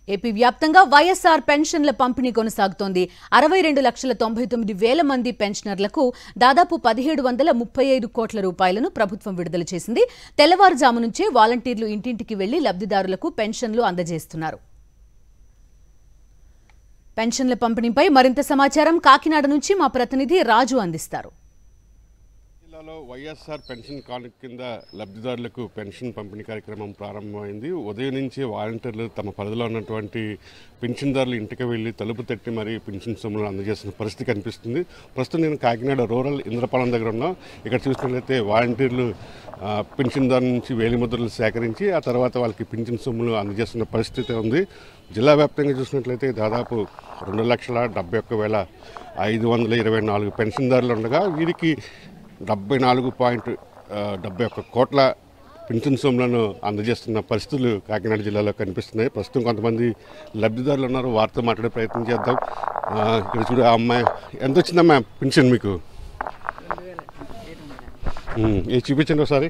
AP వ్యాప్తంగా వైఎస్ఆర్ పెన్షన్ల పంపిణీ కొనసాగుతోంది అరవై రెండు లక్షల తొంభై తొమ్మిది వేల మంది పెన్షనర్లకు దాదాపు పదిహేడు వందల ముప్పై ఐదు కోట్ల రూపాయలను ప్రభుత్వం విడుదల చేసింది తెల్లవారుజాము నుంచే వాలంటీర్లు ఇంటింటికి వెళ్లి లబ్ధిదారులకు పెన్షన్లు అందజేస్తున్నారు పెన్షన్ల పంపిణీపై మరింత సమాచారం కాకినాడ నుంచి మా ప్రతినిధి రాజు అందిస్తారు జిల్లాలో వైఎస్ఆర్ పెన్షన్ కానుక కింద లబ్ధిదారులకు పెన్షన్ పంపిణీ కార్యక్రమం ప్రారంభమైంది ఉదయం నుంచి వాలంటీర్లు తమ పరిధిలో ఉన్నటువంటి పెన్షన్దారులు ఇంటికి వెళ్ళి తలుపు తట్టి మరీ పెన్షన్ సొమ్ములు అందజేసిన పరిస్థితి కనిపిస్తుంది ప్రస్తుతం నేను కాకినాడ రూరల్ ఇంద్రపాలెం దగ్గర ఉన్నా ఇక్కడ చూసినట్లయితే వాలంటీర్లు ఆ, పెన్షన్దారు నుంచి వేలి ముద్రలు సేకరించి ఆ తర్వాత వాళ్ళకి పెన్షన్ సొమ్ములు అందజేస్తున్న పరిస్థితి ఉంది జిల్లా వ్యాప్తంగా చూసినట్లయితే దాదాపు రెండు లక్షల డెబ్బై ఒక్క వేల ఐదు వందల ఇరవై నాలుగు పెన్షన్దారులు ఉండగా వీరికి డెబ్బై నాలుగు పాయింట్ ఆ, డెబ్బై ఒక్క కోట్ల పింఛన్ సొమ్ములను అందజేస్తున్న పరిస్థితులు కాకినాడ జిల్లాలో కనిపిస్తున్నాయి ప్రస్తుతం కొంతమంది లబ్ధిదారులు ఉన్నారు వారితో మాట్లాడే ప్రయత్నం చేద్దాం ఆ, ఇక్కడ చూడు ఆ అమ్మాయి ఎంత వచ్చిందమ్మా పింఛన్ మీకు ఉమ్, ఇది చూపించండి ఒకసారి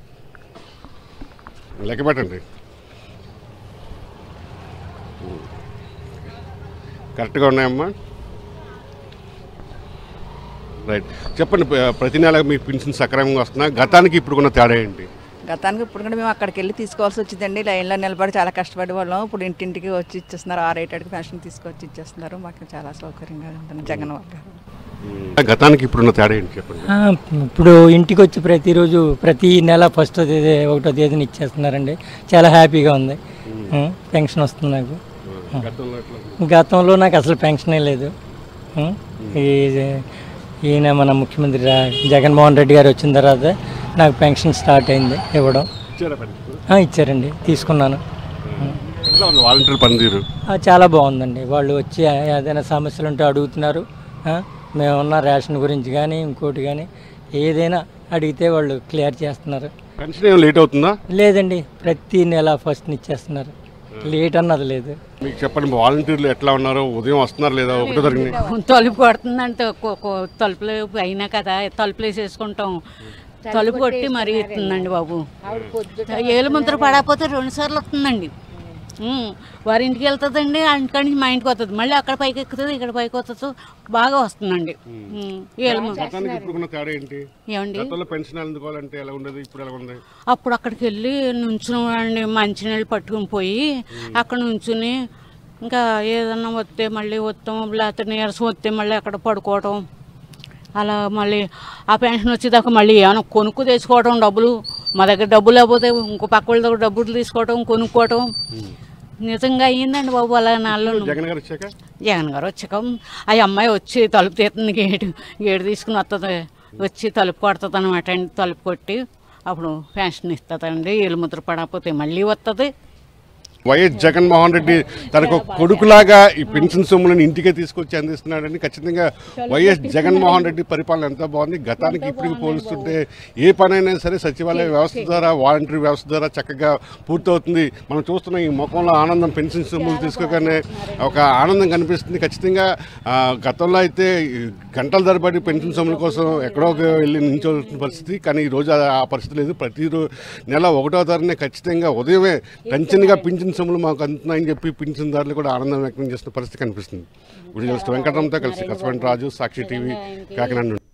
లెక్క పెట్టండి ఉమ్. కరెక్ట్గా ఉన్నాయమ్మా రైట్ చెప్పండి ప- ప్రతి నెల మీ పెన్షన్ సక్రమంగా వస్తున్నా గతానికి ఇప్పుడు ఉన్న తేడా ఏంటి గతానికి ఇప్పుడు కూడా మేము అక్కడికి వెళ్ళి తీసుకోవాల్సి వచ్చిందండి లైన్లో నిలబడి చాలా కష్టపడే వాళ్ళం ఇప్పుడు ఇంటింటికి వచ్చి ఇచ్చేస్తున్నారు ఆ రేటెడ్కి పెన్షన్ తీసుకొచ్చి ఇచ్చేస్తున్నారు మాకు చాలా సౌకర్యంగా ఉంటుంది జగన్ వాళ్ళ ఉమ్, గతానికి ఇప్పుడున్న తేడా ఏంటి చెప్పండి ఆ, ఇప్పుడు ఇంటికి వచ్చి ప్రతిరోజు ప్రతి నెల ఫస్ట్ తేదీ ఒకటో తేదీని ఇచ్చేస్తున్నారండి చాలా హ్యాపీగా ఉంది ఆ, పెన్షన్ వస్తుంది నాకు గతంలో ఎట్లా? గతంలో నాకు అసలు పెన్షనే లేదు ఆ, ఈ- ఈయన మన ముఖ్యమంత్రి రా- జగన్మోహన్ రెడ్డి గారు వచ్చిన తర్వాత నాకు పెన్షన్ స్టార్ట్ అయింది ఇవ్వడం ఇచ్చారా పెన్షన్? ఆ, ఇచ్చారండి తీసుకున్నాను ఎట్లా ఉంది వాలంటీర్ పనితీరు ఆ, చాలా బాగుందండి వాళ్ళు వచ్చి ఏదైనా సమస్యలు ఉంటే అడుగుతున్నారు ఆ, మేమున్న రేషన్ గురించి కానీ ఇంకోటి కానీ ఏదైనా అడిగితే వాళ్ళు క్లియర్ చేస్తున్నారు పెన్షన్ ఏం లేట్ అవుతుందా లేదండి ప్రతి నెల ఫస్ట్ ఇచ్చేస్తున్నారు లేట్ అన్నది లేదు మీకు చెప్పండి వాలంటీర్లు ఎట్లా ఉన్నారో ఉదయం వస్తున్నారు లేదా ఒకటో జరిగింది తలుపు కొడుతుందంటే కొ- కొ- తలుపులు అయినా కదా తలుపులు వేసేసుకుంటాం తలుపు కొట్టి మరీ ఇస్తుందండి బాబు ఏలు ముద్ర పడకపోతే రెండు సార్లు వస్తుందండి ఉమ్, వారి ఇంటికి వెళ్తుందండి ఇంటికాడి నుంచి మా ఇంటికి వస్తుంది మళ్ళీ అక్కడ పైకి ఎక్కుతుంది ఇక్కడ పైకి వస్తుంది బాగా వస్తుందండి ఉమ్, ఏలు ముద్ర గతానికి ఇప్పుడున్న తేడా ఏంటి ఏమండి గతంలో పెన్షన్ అందుకోవాలంటే ఎలా ఉండేది ఇప్పుడు ఎలా ఉంది అప్పుడు అక్కడికి వెళ్ళి నుంచుని మంచినీళ్ళు పట్టుకుని పోయి అక్కడ నుంచుని ఇంకా ఏదన్నా వస్తే మళ్ళీ వస్తాం లేకపోతే నీరసం వస్తే మళ్ళీ అక్కడ పడుకోవటం అలా మళ్ళీ ఆ పెన్షన్ వచ్చేదాకా మళ్ళీ ఏమైనా కొనుక్కు తెచ్చుకోవటం డబ్బులు మా దగ్గర డబ్బులు లేకపోతే ఇంకో పక్క వాళ్ళ దగ్గర డబ్బులు తీసుకోవటం కొనుక్కోవటం నిజంగా అయ్యిందండి బాబు అలా నాలో జగన్ గారు వచ్చాక జగన్ గారు వచ్చాక ఆ అమ్మాయి వచ్చి తలుపు తీస్తుంది గేటు గేటు తీసుకుని వస్తుంది వచ్చి తలుపు కొడుతుంది అనమాట అండి తలుపు కొట్టి అప్పుడు పెన్షన్ ఇస్తుందండి ఏలు ముద్ర పడకపోతే మళ్ళీ వస్తుంది వైఎస్ జగన్మోహన్ రెడ్డి తనకు ఒక కొడుకులాగా ఈ పెన్షన్ సొమ్ములను ఇంటికే తీసుకొచ్చి అందిస్తున్నాడని ఖచ్చితంగా వైఎస్ జగన్మోహన్ రెడ్డి పరిపాలన ఎంత బాగుంది గతానికి ఇప్పటికి పోలుస్తుంటే ఏ పనైనా సరే సచివాలయ వ్యవస్థ ద్వారా వాలంటరీ వ్యవస్థ ద్వారా చక్కగా పూర్తవుతుంది మనం చూస్తున్న ఈ ముఖంలో ఆనందం పెన్షన్ సొమ్ములు తీసుకోగానే ఒక ఆనందం కనిపిస్తుంది ఖచ్చితంగా ఆ, గతంలో అయితే ఈ గంటల తరబడి పెన్షన్ సొమ్ముల కోసం ఎక్కడో ఒక వెళ్ళి నించోవలసిన పరిస్థితి కానీ ఈ రోజు ఆ- ఆ పరిస్థితి లేదు ప్రతి రో- నెల ఒకటో తారీఖునే ఖచ్చితంగా ఉదయమే టెన్షన్గా పింఛన్ సొమ్ములు మాకు అందుతున్నాయని చెప్పి పింఛన్దారులు కూడా ఆనందం వ్యక్తం చేస్తున్న పరిస్థితి కనిపిస్తుంది ఇప్పుడు వెంకటరామ్తో కలిసి కసవంటి రాజు సాక్షి టీవీ కాకినాడ నుండి